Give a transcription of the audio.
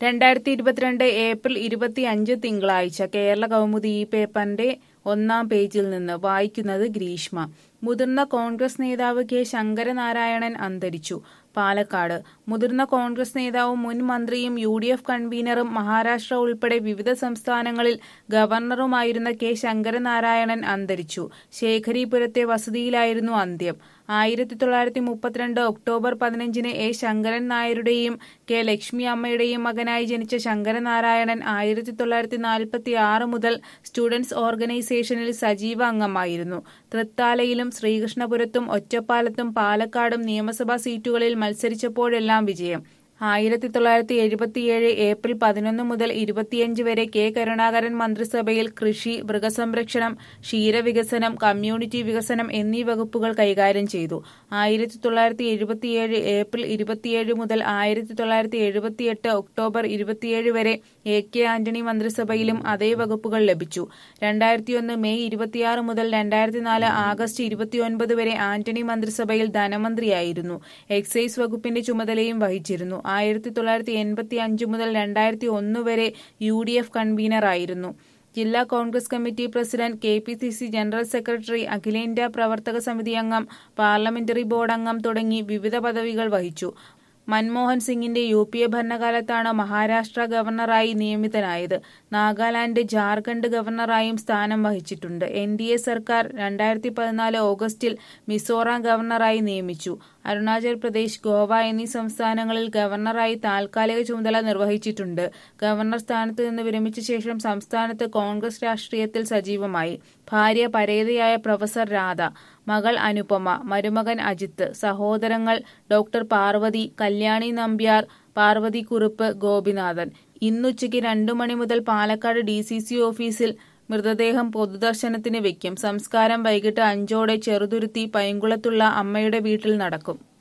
രണ്ടായിരത്തി ഇരുപത്തിരണ്ട് ഏപ്രിൽ ഇരുപത്തി അഞ്ച് തിങ്കളാഴ്ച കേരള കൗമുദി ഈ പേപ്പറിന്റെ ഒന്നാം പേജിൽ നിന്ന് വായിക്കുന്നത് ഗ്രീഷ്മ മുതിർന്ന കോൺഗ്രസ് നേതാവ് കെ ശങ്കരനാരായണൻ അന്തരിച്ചു പാലക്കാട് മുതിർന്ന കോൺഗ്രസ് നേതാവും മുൻ മന്ത്രിയും യു ഡി എഫ് കൺവീനറും മഹാരാഷ്ട്ര ഉൾപ്പെടെ വിവിധ സംസ്ഥാനങ്ങളിൽ ഗവർണറുമായിരുന്ന കെ ശങ്കരനാരായണൻ അന്തരിച്ചു ശേഖരീപുരത്തെ വസതിയിലായിരുന്നു അന്ത്യം ആയിരത്തി തൊള്ളായിരത്തി മുപ്പത്തിരണ്ട് ഒക്ടോബർ പതിനഞ്ചിന് എ ശങ്കരൻ നായരുടെയും കെ ലക്ഷ്മി അമ്മയുടെയും മകനായി ജനിച്ച ശങ്കരനാരായണൻ ആയിരത്തി തൊള്ളായിരത്തി നാൽപ്പത്തി ആറ് മുതൽ സ്റ്റുഡൻസ് ഓർഗനൈസേഷനിൽ സജീവ അംഗമായിരുന്നു തൃത്താലയിലും ശ്രീകൃഷ്ണപുരത്തും ഒറ്റപ്പാലത്തും പാലക്കാടും നിയമസഭാ സീറ്റുകളിൽ മത്സരിച്ചപ്പോഴെല്ലാം വിജയം ആയിരത്തി തൊള്ളായിരത്തി എഴുപത്തിയേഴ് ഏപ്രിൽ പതിനൊന്ന് മുതൽ ഇരുപത്തിയഞ്ച് വരെ കെ കരുണാകരൻ മന്ത്രിസഭയിൽ കൃഷി മൃഗസംരക്ഷണം ക്ഷീരവികസനം കമ്മ്യൂണിറ്റി വികസനം എന്നീ വകുപ്പുകൾ കൈകാര്യം ചെയ്തു ആയിരത്തി തൊള്ളായിരത്തി എഴുപത്തിയേഴ് ഏപ്രിൽ ഇരുപത്തിയേഴ് മുതൽ ആയിരത്തി തൊള്ളായിരത്തി എഴുപത്തിയെട്ട് ഒക്ടോബർ ഇരുപത്തിയേഴ് വരെ എ കെ ആന്റണി മന്ത്രിസഭയിലും അതേ വകുപ്പുകൾ ലഭിച്ചു രണ്ടായിരത്തിയൊന്ന് മെയ് ഇരുപത്തിയാറ് മുതൽ രണ്ടായിരത്തി നാല് ആഗസ്റ്റ് ഇരുപത്തിയൊൻപത് വരെ ആന്റണി മന്ത്രിസഭയിൽ ധനമന്ത്രിയായിരുന്നു എക്സൈസ് വകുപ്പിന്റെ ചുമതലയും വഹിച്ചിരുന്നു ആയിരത്തി തൊള്ളായിരത്തി എൺപത്തി അഞ്ച് മുതൽ രണ്ടായിരത്തി ഒന്ന് വരെ യു ഡി എഫ് കൺവീനറായിരുന്നു ജില്ലാ Congress committee president K P C C general secretary അഖിലേന്ത്യാ പ്രവർത്തക സമിതി അംഗം പാർലമെന്ററി ബോർഡ് അംഗം തുടങ്ങി വിവിധ പദവികൾ വഹിച്ചു മൻമോഹൻ സിംഗിന്റെ യു പി എ ഭരണകാലത്താണ് മഹാരാഷ്ട്ര ഗവർണറായി നിയമിതനായത് നാഗാലാൻഡ് ജാർഖണ്ഡ് ഗവർണറായും സ്ഥാനം വഹിച്ചിട്ടുണ്ട് എൻ ഡി എ സർക്കാർ രണ്ടായിരത്തി പതിനാല് ഓഗസ്റ്റിൽ മിസോറാം ഗവർണറായി നിയമിച്ചു അരുണാചൽ പ്രദേശ് ഗോവ എന്നീ സംസ്ഥാനങ്ങളിൽ ഗവർണറായി താൽക്കാലിക ചുമതല നിർവഹിച്ചിട്ടുണ്ട് ഗവർണർ സ്ഥാനത്ത് നിന്ന് വിരമിച്ച ശേഷം സംസ്ഥാനത്ത് കോൺഗ്രസ് രാഷ്ട്രീയത്തിൽ സജീവമായി ഭാര്യ പരേതയായ പ്രൊഫസർ രാധ മകൾ അനുപമ മരുമകൻ അജിത്ത് സഹോദരങ്ങൾ ഡോക്ടർ പാർവതി കല്യാണി നമ്പ്യാർ പാർവതി കുറുപ്പ് ഗോപിനാഥൻ ഇന്നുച്ചയ്ക്ക് രണ്ടു മണി മുതൽ പാലക്കാട് ഡി സി സി ഓഫീസിൽ മൃതദേഹം പൊതുദർശനത്തിന് വെക്കും സംസ്കാരം വൈകിട്ട് അഞ്ചോടെ ചെറുതുരുത്തി പൈങ്കുളത്തുള്ള അമ്മയുടെ വീട്ടിൽ നടക്കും